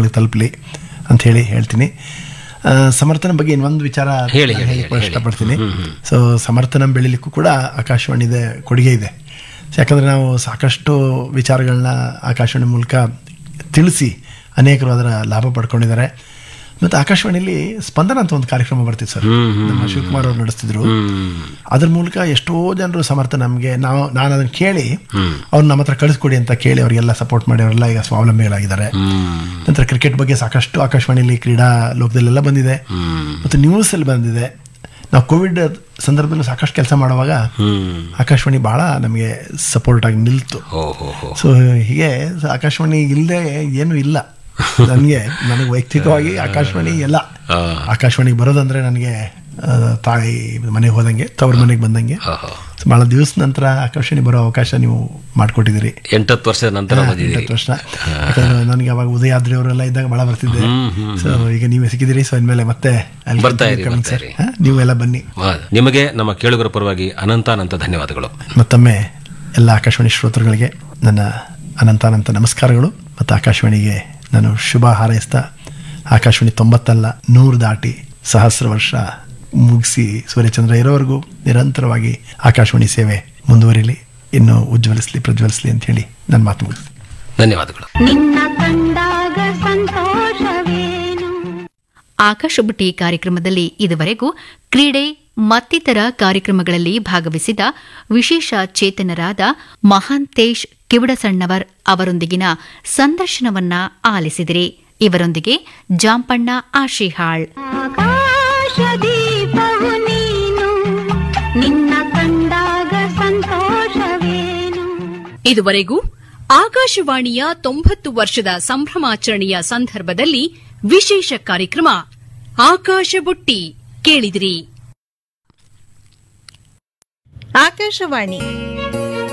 ಶ್ರೋತೃಗಳಿಗೆ ತಲುಪಲಿ ಅಂತ ಹೇಳಿ ಹೇಳ್ತೀನಿ ಆ, ಸಮರ್ಥನ ಬಗ್ಗೆ ಇನ್ನೊಂದು ವಿಚಾರ ಹೇಳಿ, ಹೇಳಿ, ಹೇಳಕ್ಕೆ ಹೇಳಿ. ಇಷ್ಟಪಡ್ತೀನಿ ಸೊ ಸಮರ್ಥನ ಬೆಳಿಲಿಕ್ಕೂ ಕೂಡ ಆಕಾಶವಾಣಿದೆ ಕೊಡುಗೆ ಇದೆ ಯಾಕಂದರೆ ನಾವು ಸಾಕಷ್ಟು ವಿಚಾರಗಳನ್ನ ಆಕಾಶವಾಣಿ ಮೂಲಕ ತಿಳಿಸಿ ಅನೇಕರು ಅದರ ಲಾಭ ಪಡ್ಕೊಂಡಿದ್ದಾರೆ ಮತ್ತು ಆಕಾಶವಾಣಿಯಲ್ಲಿ ಸ್ಪಂದನ ಅಂತ ಒಂದು ಕಾರ್ಯಕ್ರಮ ಬರ್ತಿತ್ತು ಸರ್ ನಮ್ಮ ಶಿವಕುಮಾರ್ ಅವರು ನಡೆಸ್ತಿದ್ರು ಅದ್ರ ಮೂಲಕ ಎಷ್ಟೋ ಜನರು ಸಮರ್ಥ ನಮಗೆ ನಾವು ನಾನು ಅದನ್ನು ಕೇಳಿ ಅವ್ರು ನಮ್ಮ ಹತ್ರ ಕಳಿಸ್ಕೊಡಿ ಅಂತ ಕೇಳಿ ಅವರಿಗೆಲ್ಲ ಸಪೋರ್ಟ್ ಮಾಡಿ ಅವರೆಲ್ಲ ಈಗ ಸ್ವಾವಲಂಬಿಗಳಾಗಿದ್ದಾರೆ ನಂತರ ಕ್ರಿಕೆಟ್ ಬಗ್ಗೆ ಸಾಕಷ್ಟು ಆಕಾಶವಾಣಿಯಲ್ಲಿ ಕ್ರೀಡಾ ಲೋಕದಲ್ಲೆಲ್ಲ ಬಂದಿದೆ ಮತ್ತು ನ್ಯೂಸಲ್ಲಿ ಬಂದಿದೆ ನಾವು ಕೋವಿಡ್ ಸಂದರ್ಭದಲ್ಲೂ ಸಾಕಷ್ಟು ಕೆಲಸ ಮಾಡುವಾಗ ಆಕಾಶವಾಣಿ ಬಹಳ ನಮಗೆ ಸಪೋರ್ಟ್ ಆಗಿ ನಿಲ್ತು ಹೋ ಹೋ ಹೋ ಸೊ ಹೀಗೆ ಆಕಾಶವಾಣಿ ಇಲ್ಲದೆ ಏನೂ ಇಲ್ಲ ನನಗೆ ನನಗೆ ವೈಯಕ್ತಿಕವಾಗಿ ಆಕಾಶವಾಣಿ ಎಲ್ಲ ಆ. ಆಕಾಶವಾಣಿಗೆ ಬರೋದಂದ್ರೆ ನನಗೆ ಆ, ತಾಯಿ ಮನೆಗೆ ಹೋದಂಗೆ ತವ್ರ ಮನೆಗೆ ಬಂದಂಗೆ ಹೋ, ಹೋ. ಸೊ ಭಾಳ ದಿವಸ ನಂತರ ಆಕಾಶವಾಣಿ ಬರೋ ಅವಕಾಶ ನೀವು ಮಾಡಿಕೊಟ್ಟಿದ್ದೀರಿ ಎಂಟತ್ತು ವರ್ಷದ ನಂತರ ಬಂದಿದ್ದೀರಿ ಎಂಟತ್ತು ವರ್ಷ ಯಾಕಂದ್ರೆ ನನಗೆ ಅವಾಗ ಉದಯಾದ್ರಿ ಅವರೆಲ್ಲ ಇದ್ದಾಗ ಭಾಳ ಬರ್ತಿದ್ದೆ ಸೊ ಈಗ ನೀವೇ ಸಿಕ್ಕಿದ್ದೀರಿ ಸೊ ಇನ್ಮೇಲೆ ಮತ್ತೆ I'll ಬರ್ತಾ ಇರಿ, continue coming, ಬರ್ತಾ sir. ಇರಿ. ಹಾ, ನೀವು ಎಲ್ಲ ಬನ್ನಿ ವಾ, ನಿಮಗೆ ನಮ್ಮ ಕೇಳುಗರ ಪರವಾಗಿ ಅನಂತಾನಂತ ಧನ್ಯವಾದಗಳು ಮತ್ತೊಮ್ಮೆ ಎಲ್ಲ ಆಕಾಶವಾಣಿ ಶ್ರೋತೃಗಳಿಗೆ ನನ್ನ ಅನಂತಾನಂತ ನಮಸ್ಕಾರಗಳು ಮತ್ತು ಆಕಾಶವಾಣಿಗೆ ನಾನು ಶುಭ ಹಾರೈಸ್ತಾ ಆಕಾಶವಾಣಿ ತೊಂಬತ್ತಲ್ಲ ನೂರು ದಾಟಿ ಸಹಸ್ರ ವರ್ಷ ಮುಗಿಸಿ ಸೂರ್ಯಚಂದ್ರ ಇರೋವರೆಗೂ ನಿರಂತರವಾಗಿ ಆಕಾಶವಾಣಿ ಸೇವೆ ಮುಂದುವರಿಲಿ ಇನ್ನು ಉಜ್ವಲಿಸ್ಲಿ ಪ್ರಜ್ವಲಿಸ್ಲಿ ಅಂತ ಹೇಳಿ ನನ್ನ ಮಾತು ಮುಗಿಸ್ತೀನಿ ಧನ್ಯವಾದಗಳು ನಿನ್ನ ಕಂಡಾಗ ಸಂತೋಷವೇನು ಆಕಾಶಬುಟ್ಟಿ ಕಾರ್ಯಕ್ರಮದಲ್ಲಿ ಇದುವರೆಗೂ ಕ್ರೀಡೆ ಮತ್ತಿತರ ಕಾರ್ಯಕ್ರಮಗಳಲ್ಲಿ ಭಾಗವಹಿಸಿದ ವಿಶೇಷ ಚೇತನರಾದ ಮಹಾಂತೇಶ್ ಕಿವಡಸಣ್ಣವರ್ ಅವರೊಂದಿಗಿನ ಸಂದರ್ಶನವನ್ನ ಆಲಿಸಿದಿರಿ ಇವರೊಂದಿಗೆ ಜಾಂಪಣ್ಣ ಆಶಿಹಾಳ್ ಆಕಾಶ ದೀಪವು ನೀನು ನಿನ್ನ ಕಂಡಾಗ ಸಂತೋಷವೇನು ಇದುವರೆಗೂ ಆಕಾಶವಾಣಿಯ ತೊಂಬತ್ತು ವರ್ಷದ ಸಂಭ್ರಮಾಚರಣೆಯ ಸಂದರ್ಭದಲ್ಲಿ ವಿಶೇಷ ಕಾರ್ಯಕ್ರಮ ಆಕಾಶ ಬುಟ್ಟಿ ಕೇಳಿದಿರಿ ಆಕಾಶವಾಣಿ